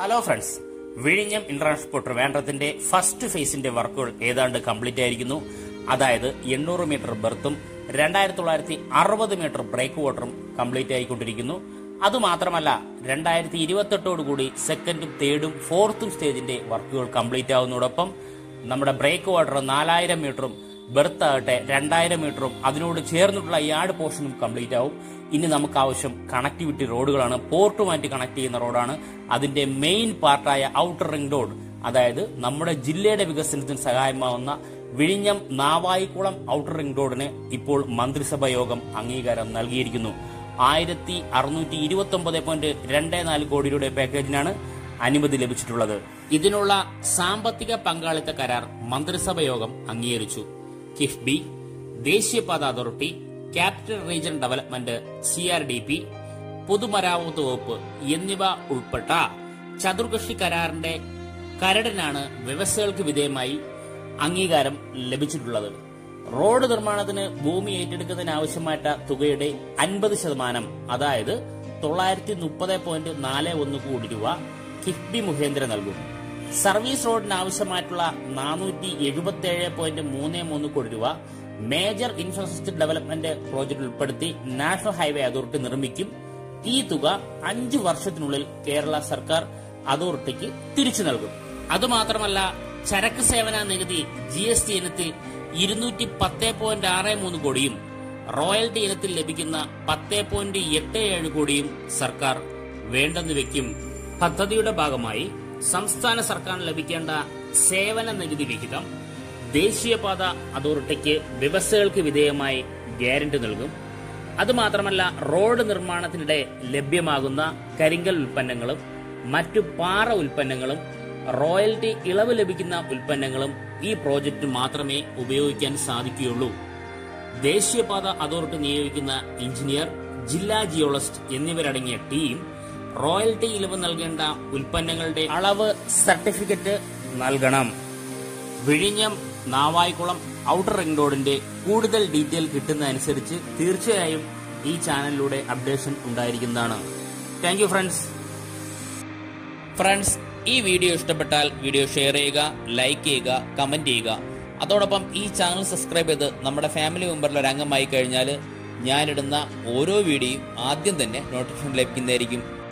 hello friends വിഴിഞ്ഞം international port ട്രിവാൻഡ്രത്തിന്റെ first ഫേസിന്റെ വർക്കുകൾ ഏതാണ്ട് കംപ്ലീറ്റ് ആയിരിക്കുന്നു അതായത് എണ്ണൂറ് മീറ്റർ ബെർത്തും രണ്ടായിരത്തി തൊള്ളായിരത്തി അറുപത് മീറ്റർ ബ്രേക്ക് വാട്ടറും കംപ്ലീറ്റ് ആയിക്കൊണ്ടിരിക്കുന്നു അതുമാത്രമല്ല രണ്ടായിരത്തി ഇരുപത്തെട്ടോടുകൂടി സെക്കൻഡും തേർഡും ഫോർത്തും സ്റ്റേജിന്റെ വർക്കുകൾ കംപ്ലീറ്റ് ആവുന്നതോടൊപ്പം നമ്മുടെ ബ്രേക്ക് വാട്ടർ നാലായിരം മീറ്ററും ബെർത്ത് ആകട്ടെ രണ്ടായിരം മീറ്ററും അതിനോട് ചേർന്നിട്ടുള്ള യാർഡ് പോർഷനും കംപ്ലീറ്റ് ആവും ഇനി നമുക്ക് ആവശ്യം കണക്ടിവിറ്റി റോഡുകളാണ് പോർട്ടുമായിട്ട് കണക്ട് ചെയ്യുന്ന റോഡാണ് അതിന്റെ മെയിൻ പാർട്ടായ ഔട്ടർ റിംഗ് റോഡ് അതായത് നമ്മുടെ ജില്ലയുടെ വികസനത്തിന് സഹായമാവുന്ന വിഴിഞ്ഞം നാവായിക്കുളം ഔട്ടർ റിംഗ് റോഡിന് ഇപ്പോൾ മന്ത്രിസഭാ യോഗം അംഗീകാരം നൽകിയിരിക്കുന്നു ആയിരത്തി അറുന്നൂറ്റി ഇരുപത്തി ഒമ്പത് പോയിന്റ് രണ്ട് നാല് കോടി രൂപയുടെ പാക്കേജിനാണ് അനുമതി ലഭിച്ചിട്ടുള്ളത് ഇതിനുള്ള സാമ്പത്തിക പങ്കാളിത്ത കരാർ മന്ത്രിസഭാ യോഗം അംഗീകരിച്ചു കിഫ്ബി ദേശീയപാത authority capital region development C R D P പൊതുമരാമത്ത് വകുപ്പ് എന്നിവ ഉൾപ്പെട്ട ചതുർകക്ഷി കരാറിന്റെ കരടിനാണ് വ്യവസ്ഥകൾക്ക് വിധേയമായി അംഗീകാരം ലഭിച്ചിട്ടുള്ളത് റോഡ് നിർമ്മാണത്തിന് ഭൂമി ഏറ്റെടുക്കുന്നതിന് ആവശ്യമായിട്ട് തുകയുടെ അൻപത് ശതമാനം അതായത് തൊള്ളായിരത്തി മുപ്പത് പോയിന്റ് നാല് ഒന്ന് കോടി രൂപ കിഫ്ബി മുഖേന്ദ്ര നൽകും സർവീസ് റോഡിന് ആവശ്യമായിട്ടുള്ള നാനൂറ്റി എഴുപത്തി ഏഴ് പോയിന്റ് മൂന്ന് മൂന്ന് കോടി രൂപ മേജർ ഇൻഫ്രാസ്ട്രക്ചർ ഡെവലപ്മെന്റ് പ്രോജക്റ്റ് ഉൾപ്പെടുത്തി നാഷണൽ ഹൈവേ അതോറിറ്റി നിർമ്മിക്കും ഈ തുക അഞ്ചു വർഷത്തിനുള്ളിൽ കേരള സർക്കാർ അതോറിറ്റിക്ക് തിരിച്ചു നൽകും അതുമാത്രമല്ല ചരക്ക് സേവന നികുതി ജി എസ് ടി ഇനത്തിൽ ഇരുന്നൂറ്റി പത്ത് പോയിന്റ് ആറ് മൂന്ന് കോടിയും റോയൽറ്റി ഇനത്തിൽ ലഭിക്കുന്ന പത്ത് പോയിന്റ് എട്ട് ഏഴ് കോടിയും സർക്കാർ വേണ്ടെന്ന് വെക്കും പദ്ധതിയുടെ ഭാഗമായി സംസ്ഥാന സർക്കാരിന് ലഭിക്കേണ്ട സേവന നികുതി വിഹിതം ദേശീയപാത അതോറിറ്റിക്ക് വ്യവസ്ഥകൾക്ക് വിധേയമായി ഗ്യാരണ്ടി നൽകും അതുമാത്രമല്ല റോഡ് നിർമ്മാണത്തിനിടെ ലഭ്യമാകുന്ന കരിങ്കൽ ഉൽപ്പന്നങ്ങളും മറ്റു പാറ ഉൽപ്പന്നങ്ങളും റോയൽറ്റി ഇളവ് ലഭിക്കുന്ന ഉൽപ്പന്നങ്ങളും ഈ പ്രോജക്റ്റ് മാത്രമേ ഉപയോഗിക്കാൻ സാധിക്കുകയുള്ളൂ ദേശീയപാത അതോറിറ്റി നിയോഗിക്കുന്ന എഞ്ചിനീയർ ജില്ലാ ജിയോളജിസ്റ്റ് എന്നിവരടങ്ങിയ ടീം റോയൽറ്റി ഇളവ് നൽകേണ്ട ഉൽപ്പന്നങ്ങളുടെ അളവ് സർട്ടിഫിക്കറ്റ് നൽകണം വിഴിഞ്ഞം നാവായിക്കുളം ഔട്ടർ റിംഗ് റോഡിന്റെ കൂടുതൽ ഡീറ്റെയിൽ കിട്ടുന്നതനുസരിച്ച് തീർച്ചയായും ഈ ചാനലിലൂടെ അപ്ഡേഷൻ ഉണ്ടായിരിക്കുന്നതാണ് താങ്ക് യു ഫ്രണ്ട്സ് ഫ്രണ്ട്സ് ഈ വീഡിയോ ഇഷ്ടപ്പെട്ടാൽ വീഡിയോ ഷെയർ ചെയ്യുക ലൈക്ക് ചെയ്യുക കമന്റ് ചെയ്യുക അതോടൊപ്പം ഈ ചാനൽ സബ്സ്ക്രൈബ് ചെയ്ത് നമ്മുടെ ഫാമിലി മെമ്പറിൽ ഒരു അംഗമായി കഴിഞ്ഞാൽ ഞാനിടുന്ന ഓരോ വീഡിയോയും ആദ്യം തന്നെ നോട്ടിഫിക്കേഷൻ ലഭിക്കുന്നതായിരിക്കും